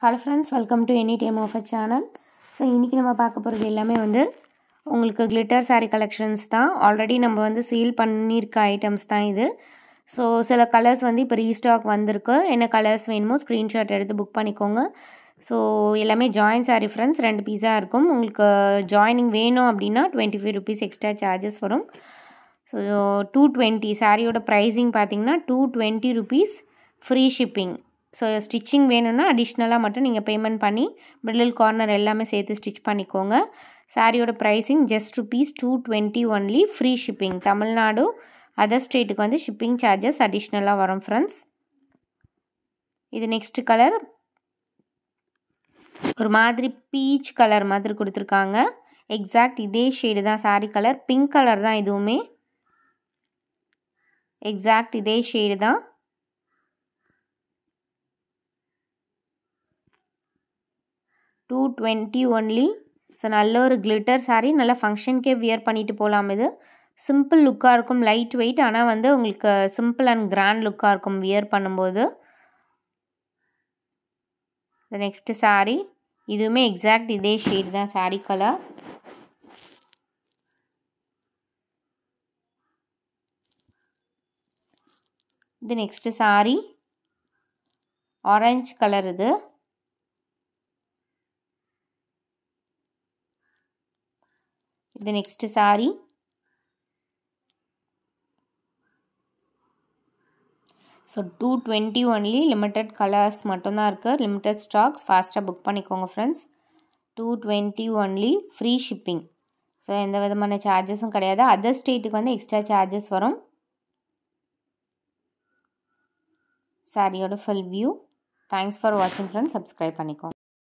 hello friends welcome to any time of a channel so இன்றைக்கி நம்ம பார்க்க போகிறது எல்லாமே வந்து உங்களுக்கு கிளிட்டர் saree கலெக்ஷன்ஸ் தான் ஆல்ரெடி நம்ம வந்து சேல் பண்ணியிருக்க ஐட்டம்ஸ் தான் இது ஸோ சில கலர்ஸ் வந்து இப்போ ரீஸ்டாக் வந்திருக்கு என்ன கலர்ஸ் வேணுமோ ஸ்க்ரீன்ஷாட் எடுத்து புக் பண்ணிக்கோங்க ஸோ எல்லாமே ஜாயின் saree ஃப்ரெண்ட்ஸ் ரெண்டு பீஸாக இருக்கும் உங்களுக்கு ஜாயினிங் வேணும் அப்படின்னா twenty five rupees extra charges வரும் ஸோ டூ டுவெண்ட்டி சாரியோட ப்ரைஸிங் பார்த்தீங்கன்னா two twenty rupees free shipping so stitching வேணும்னா அடிஷ்னலாக மட்டும் நீங்கள் பேமெண்ட் பண்ணி மிடில் கார்னர் எல்லாமே சேர்த்து ஸ்டிச் பண்ணிக்கோங்க சாரியோட pricing just rupees two twenty only free shipping Tamil Nadu other ஸ்டேட்டுக்கு வந்து ஷிப்பிங் சார்ஜஸ் அடிஷ்னலாக வரும் ஃப்ரெண்ட்ஸ் இது நெக்ஸ்ட் கலர் ஒரு மாதிரி பீச் கலர் மாதிரி கொடுத்துருக்காங்க எக்ஸாக்ட் இதே ஷேடு தான் சாரி கலர் பிங்க் கலர் தான் இதுவுமே எக்ஸாக்ட் இதே ஷேடு தான் டூ டுவெண்ட்டி ஒன்லி ஸோ நல்ல ஒரு கிளிட்டர் சாரீ நல்லா ஃபங்க்ஷனுக்கே வியர் பண்ணிட்டு போகலாம் இது சிம்பிள் லுக்காக இருக்கும் லைட் வெயிட் ஆனால் வந்து உங்களுக்கு சிம்பிள் அண்ட் கிராண்ட் லுக்காக இருக்கும் வியர் பண்ணும்போது நெக்ஸ்ட்டு சாரீ இதுவுமே எக்ஸாக்ட் இதே ஷேட் தான் சாரீ கலர் இது நெக்ஸ்ட்டு சாரீ ஆரஞ்ச் கலர் இது இது next saree so two twenty only limited colours மட்டும்தான் இருக்குது லிமிட்டட் ஸ்டாக்ஸ் ஃபாஸ்ட்டாக புக் பண்ணிக்கோங்க friends two twenty only free shipping so எந்த விதமான சார்ஜஸும் கிடையாது அதர் ஸ்டேட்டுக்கு வந்து எக்ஸ்ட்ரா சார்ஜஸ் வரும் சாரியோட ஃபுல் வியூ தேங்க்ஸ் ஃபார் வாட்சிங் ஃப்ரெண்ட்ஸ் சப்ஸ்கிரைப் பண்ணிக்கோங்க